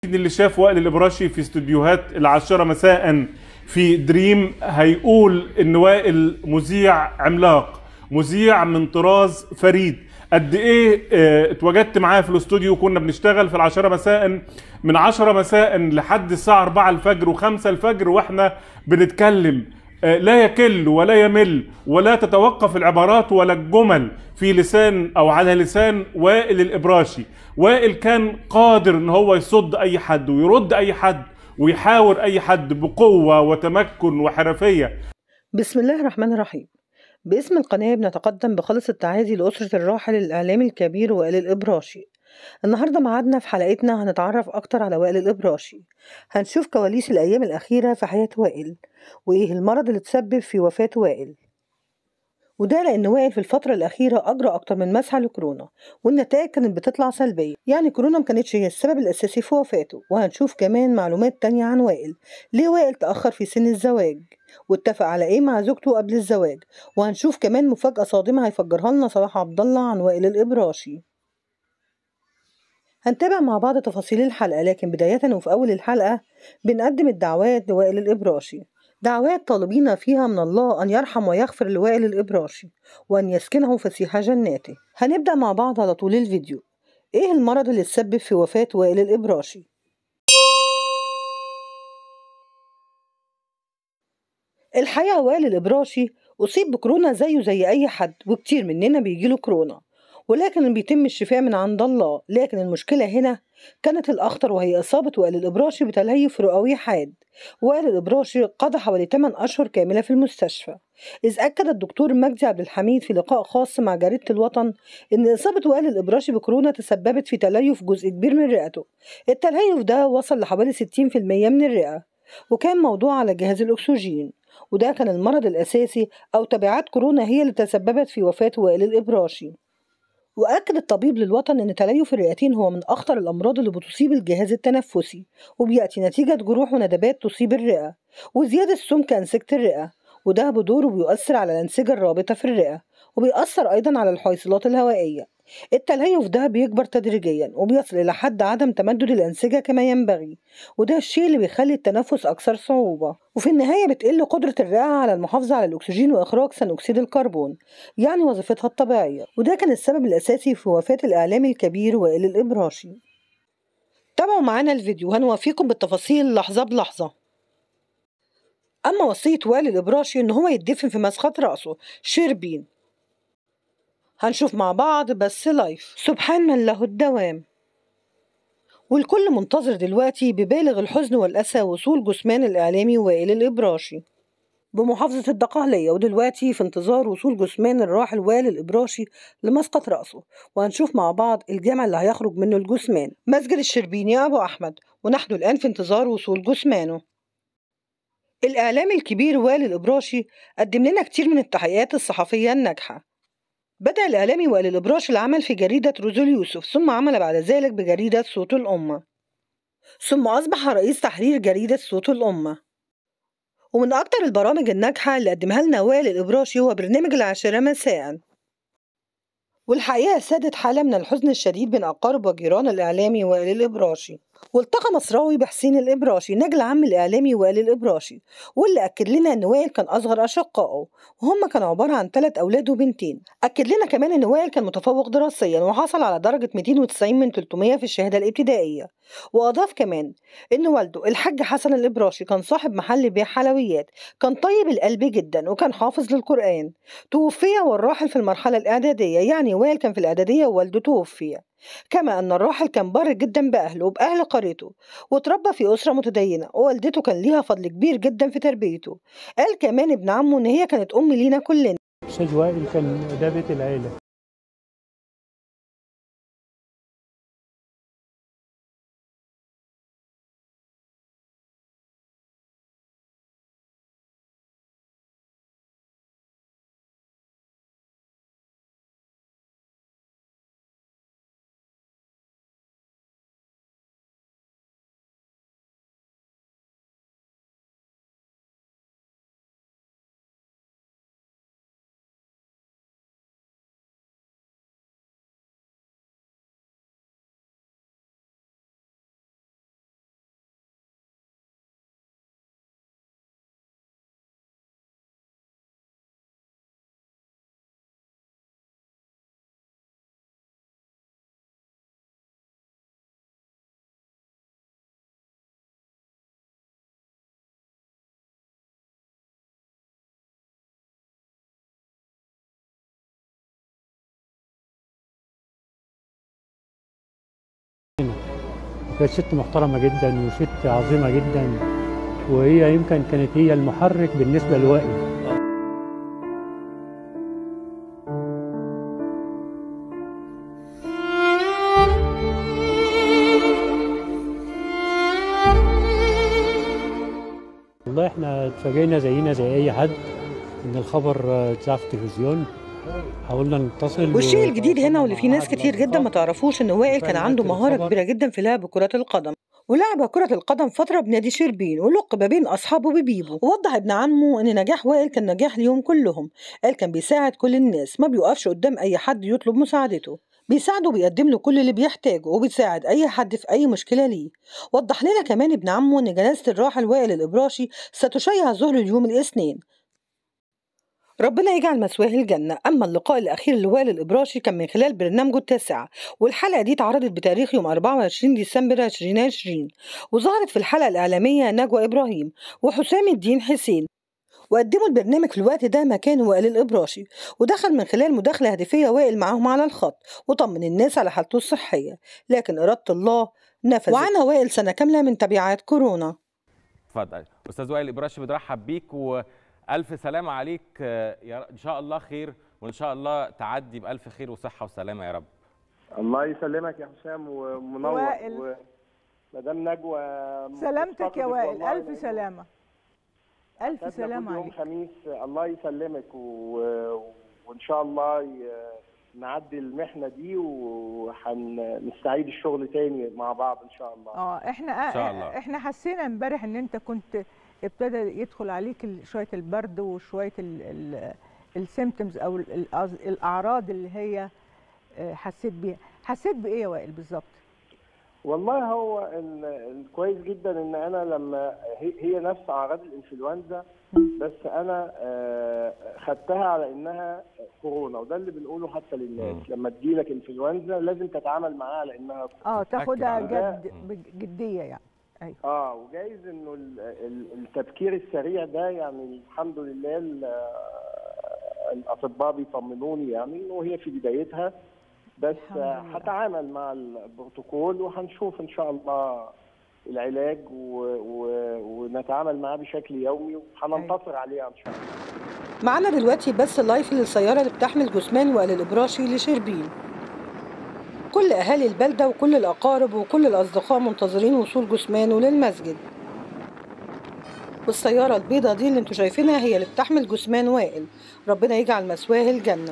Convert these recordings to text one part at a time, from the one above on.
اللي شاف وائل الابراشي في استوديوهات العاشرة مساء في دريم هيقول ان وائل مذيع عملاق مذيع من طراز فريد قد ايه اه اتواجدت معاه في الاستوديو كنا بنشتغل في العاشرة مساء من عشرة مساء لحد الساعة 4 الفجر و5 الفجر واحنا بنتكلم اه لا يكل ولا يمل ولا تتوقف العبارات ولا الجمل في لسان او على لسان وائل الابراشي وائل كان قادر ان هو يصد اي حد ويرد اي حد ويحاور اي حد بقوه وتمكن وحرفيه بسم الله الرحمن الرحيم باسم القناة بنتقدم بخالص التعازي لأسرة الراحل الإعلامي الكبير وائل الإبراشي النهاردة معادنا في حلقتنا هنتعرف أكتر على وائل الإبراشي هنشوف كواليس الأيام الأخيرة في حياة وائل وإيه المرض اللي تسبب في وفاة وائل وده لأن وائل في الفترة الأخيرة أجرى أكتر من مسحة لكورونا والنتائج كانت بتطلع سلبية يعني كورونا مكانتش هي السبب الأساسي في وفاته وهنشوف كمان معلومات تانية عن وائل ليه وائل تأخر في سن الزواج واتفق على ايه مع زوجته قبل الزواج وهنشوف كمان مفاجأة صادمة هيفجرها لنا صلاح عبد الله عن وائل الإبراشي هنتابع مع بعض تفاصيل الحلقة لكن بداية وفي أول الحلقة بنقدم الدعوات لوائل الإبراشي دعوات طالبين فيها من الله أن يرحم ويغفر لوائل الإبراشي وأن يسكنه فسيح جناته هنبدأ مع بعض على طول الفيديو إيه المرض اللي تسبب في وفاة وائل الإبراشي؟ الحقيقة وائل الإبراشي أصيب بكورونا زيه زي أي حد وكتير مننا بيجيله كورونا ولكن بيتم الشفاء من عند الله لكن المشكلة هنا كانت الأخطر وهي إصابة وائل الإبراشي بتليف رئوي حاد وائل الإبراشي قضى حوالي 8 أشهر كاملة في المستشفى إذ أكد الدكتور مجدي عبد الحميد في لقاء خاص مع جريدة الوطن إن إصابة وائل الإبراشي بكورونا تسببت في تليف جزء كبير من رئته التليف ده وصل لحوالي 60% من الرئة وكان موضوع على جهاز الأكسجين وده كان المرض الأساسي أو تبعات كورونا هي اللي تسببت في وفاة وائل الإبراشي وأكد الطبيب للوطن أن تليف الرئتين هو من أخطر الأمراض اللي بتصيب الجهاز التنفسي وبيأتي نتيجة جروح وندبات تصيب الرئة وزيادة سمك أنسجة الرئة وده بدوره بيؤثر على الأنسجة الرابطة في الرئة وبيأثر أيضا على الحويصلات الهوائية التليف ده بيكبر تدريجيا وبيصل إلى حد عدم تمدد الأنسجة كما ينبغي وده الشيء اللي بيخلي التنفس أكثر صعوبة وفي النهاية بتقل قدرة الرئة على المحافظة على الأكسجين وإخراج ثاني أكسيد الكربون يعني وظيفتها الطبيعية وده كان السبب الأساسي في وفاة الإعلامي الكبير وائل الإبراشي تابعوا معانا الفيديو هنوافيكم بالتفاصيل لحظة بلحظة أما وصية وائل الإبراشي إن هو يدفن في مسخط رأسه شربين هنشوف مع بعض بس لايف سبحان من له الدوام والكل منتظر دلوقتي ببالغ الحزن والأسى وصول جثمان الإعلامي وائل الإبراشي بمحافظة الدقهلية ودلوقتي في انتظار وصول جثمان الراحل وائل الإبراشي لمسقط رأسه وهنشوف مع بعض الجامع اللي هيخرج منه الجثمان مسجد الشربيني يا أبو أحمد ونحن الآن في انتظار وصول جثمانه الإعلامي الكبير وائل الإبراشي قدم لنا كتير من التحقيقات الصحفية الناجحة بدأ الإعلامي وائل الإبراشي العمل في جريدة روزول يوسف ثم عمل بعد ذلك بجريدة صوت الأمة ثم أصبح رئيس تحرير جريدة صوت الأمة ومن أكتر البرامج الناجحة اللي قدمها لنا وائل الإبراشي هو برنامج العاشرة مساء والحقيقة سادت حالة من الحزن الشديد بين أقارب وجيران الإعلامي وائل الإبراشي والتقى مصراوي بحسين الإبراشي نجل عم الإعلامي وائل الإبراشي واللي أكد لنا إن وائل كان أصغر أشقائه وهم كانوا عبارة عن ثلاث أولاد وبنتين أكد لنا كمان إن وائل كان متفوق دراسيا وحصل على درجة 290 من 300 في الشهادة الابتدائية وأضاف كمان إن والده الحاج حسن الإبراشي كان صاحب محل بيع حلويات كان طيب القلب جدا وكان حافظ للقرآن توفي والراحل في المرحلة الإعدادية يعني وائل كان في الإعدادية ووالده توفي كما أن الراحل كان بار جدا بأهله وبأهل قريته وتربى في أسرة متدينة ووالدته كان ليها فضل كبير جدا في تربيته قال كمان ابن عمه إن هي كانت أم لينا كلنا أستاذ وائل كان ده بيت العيلة كانت ست محترمة جدا وست عظيمة جدا وهي يمكن كانت هي المحرك بالنسبة لوائل والله احنا اتفاجئنا زينا زي اي حد ان الخبر آه، اتذاع في التلفزيون حاولنا نتصل والشيء و- الجديد هنا واللي فيه ناس كتير جدا ما تعرفوش ان وائل كان عنده مهارة كبيرة جدا في لعب كرة القدم ولعب كرة القدم فترة بنادي شربين ولقب بين أصحابه ببيبو ووضح ابن عمه إن نجاح وائل كان نجاح ليهم كلهم قال كان بيساعد كل الناس ما بيوقفش قدام أي حد يطلب مساعدته بيساعده وبيقدم له كل اللي بيحتاجه وبيساعد أي حد في أي مشكلة ليه وضح لنا كمان ابن عمه إن جنازة الراحل وائل الإبراشي ستشيع ظهر اليوم الاثنين ربنا يجعل مثواه الجنة أما اللقاء الأخير لوائل الإبراشي كان من خلال برنامجه التاسعة والحلقة دي اتعرضت بتاريخ يوم 24 ديسمبر 2020 وظهرت في الحلقة الإعلامية نجوى إبراهيم وحسام الدين حسين وقدموا البرنامج في الوقت ده مكان وائل الإبراشي ودخل من خلال مداخلة هاتفية وائل معاهم على الخط وطمن الناس على حالته الصحية لكن إرادة الله نفذت وعانى وائل سنة كاملة من تبعات كورونا اتفضل استاذ وائل ابراشي بنرحب بيك والف سلامه عليك آه، يا ر- ان شاء الله خير وان شاء الله تعدي بالف خير وصحه وسلامه يا رب الله يسلمك يا حسام ومنور وائل. و... مدام نجوى سلامتك يا مفتقدك وائل والله ألف لأن سلامة ألف فاتنا سلامة كل يوم عليك خميس الله يسلمك و... وان شاء الله ي... نعدي المحنه دي وهنستعيد الشغل تاني مع بعض ان شاء الله اه احنا إن شاء الله. احنا حسينا امبارح ان انت كنت ابتدى يدخل عليك ال- شويه البرد وشويه السيمتومز او ال- الأز- الاعراض اللي هي آه، حسيت بيها حسيت بايه يا وائل بالظبط والله هو ال- الكويس جدا ان انا لما هي, هي نفس اعراض الانفلونزا بس انا آه، خدتها على انها كورونا وده اللي بنقوله حتى للناس مم. لما تجيلك انفلونزا لازم تتعامل معاها على انها اه تاخدها على ده. جد بجديه يعني ايوه اه وجايز انه ال- ال- التفكير السريع ده يعني الحمد لله ال- الاطباء بيطمنوني يعني انه هي في بدايتها بس الحمد آه، لله. هتعامل مع البروتوكول وهنشوف ان شاء الله العلاج و... و... ونتعامل معاه بشكل يومي وهننتصر عليها ان شاء الله معانا دلوقتي بس اللايف للسيارة اللي بتحمل جثمان وائل الإبراشي لشربين كل أهالي البلدة وكل الأقارب وكل الأصدقاء منتظرين وصول جثمانه للمسجد والسيارة البيضة دي اللي انتوا شايفينها هي اللي بتحمل جثمان وائل ربنا يجعل مثواه الجنة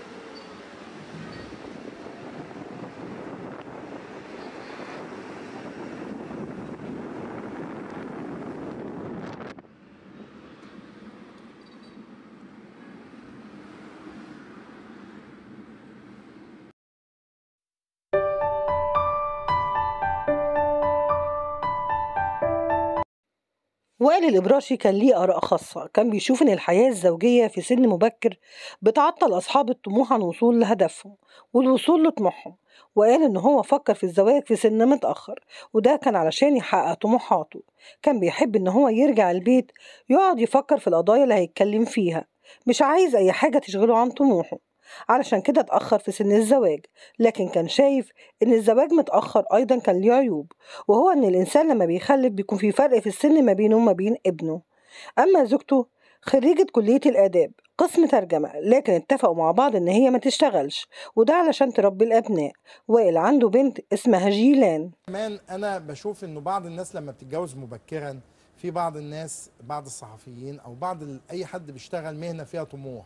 وائل الإبراشي كان ليه آراء خاصة كان بيشوف إن الحياة الزوجية في سن مبكر بتعطل أصحاب الطموح عن الوصول لهدفهم والوصول لطموحهم وقال إن هو فكر في الزواج في سن متأخر وده كان علشان يحقق طموحاته كان بيحب إن هو يرجع البيت يقعد يفكر في القضايا اللي هيتكلم فيها مش عايز أي حاجة تشغله عن طموحه علشان كده اتأخر في سن الزواج لكن كان شايف إن الزواج متأخر أيضا كان ليه عيوب وهو إن الإنسان لما بيخلف بيكون في فرق في السن ما بينه وما بين ابنه أما زوجته خريجة كلية الآداب قسم ترجمة لكن اتفقوا مع بعض إن هي ما تشتغلش وده علشان تربي الأبناء وائل عنده بنت اسمها جيلان كمان انا بشوف انه بعض الناس لما بتتجوز مبكرا في بعض الناس بعض الصحفيين او بعض ال- اي حد بيشتغل مهنه فيها طموح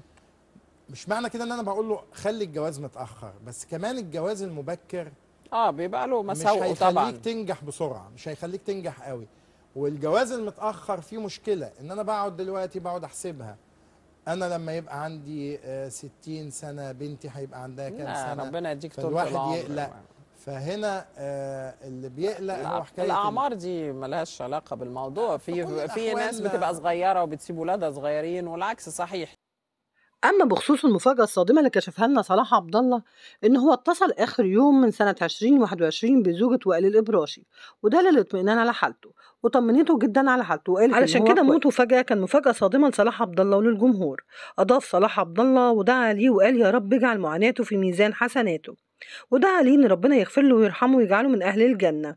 مش معنى كده ان انا بقول له خلي الجواز متاخر بس كمان الجواز المبكر اه بيبقى له مش مساوئه هيخليك طبعا تنجح بسرعه مش هيخليك تنجح قوي والجواز المتاخر فيه مشكله ان انا بقعد دلوقتي بقعد احسبها انا لما يبقى عندي آه، 60 سنه بنتي هيبقى عندها كام لا سنه ربنا يديك طول فالواحد العمر يقلق فهنا آه، اللي بيقلق هو الأع- حكايه ال- الاعمار دي ملهاش علاقه بالموضوع في في كل في ناس الأحوال- بتبقى صغيره وبتسيب ولادها صغيرين والعكس صحيح أما بخصوص المفاجأة الصادمة اللي كشفها لنا صلاح عبد الله إن هو اتصل آخر يوم من سنة 2021 بزوجة وائل الإبراشي وده للاطمئنان على حالته وطمنته جدا على حالته وقالت علشان كده موته فجأة كان مفاجأة صادمة لصلاح عبد الله وللجمهور أضاف صلاح عبد الله ودعا ليه وقال يا رب اجعل معاناته في ميزان حسناته ودعا ليه إن ربنا يغفر له ويرحمه ويجعله من أهل الجنة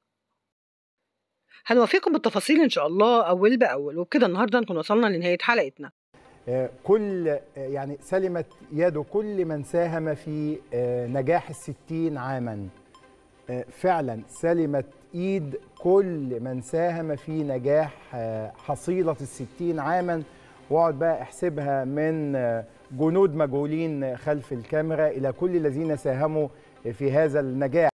هنوافيكم بالتفاصيل إن شاء الله أول بأول وبكده النهاردة نكون وصلنا لنهاية حلقتنا آه، كل آه، يعني سلمت يد كل من ساهم في آه، نجاح الستين عاما آه، فعلا سلمت ايد كل من ساهم في نجاح آه، حصيلة الستين عاما واقعد بقى احسبها من آه، جنود مجهولين خلف الكاميرا الى كل الذين ساهموا في هذا النجاح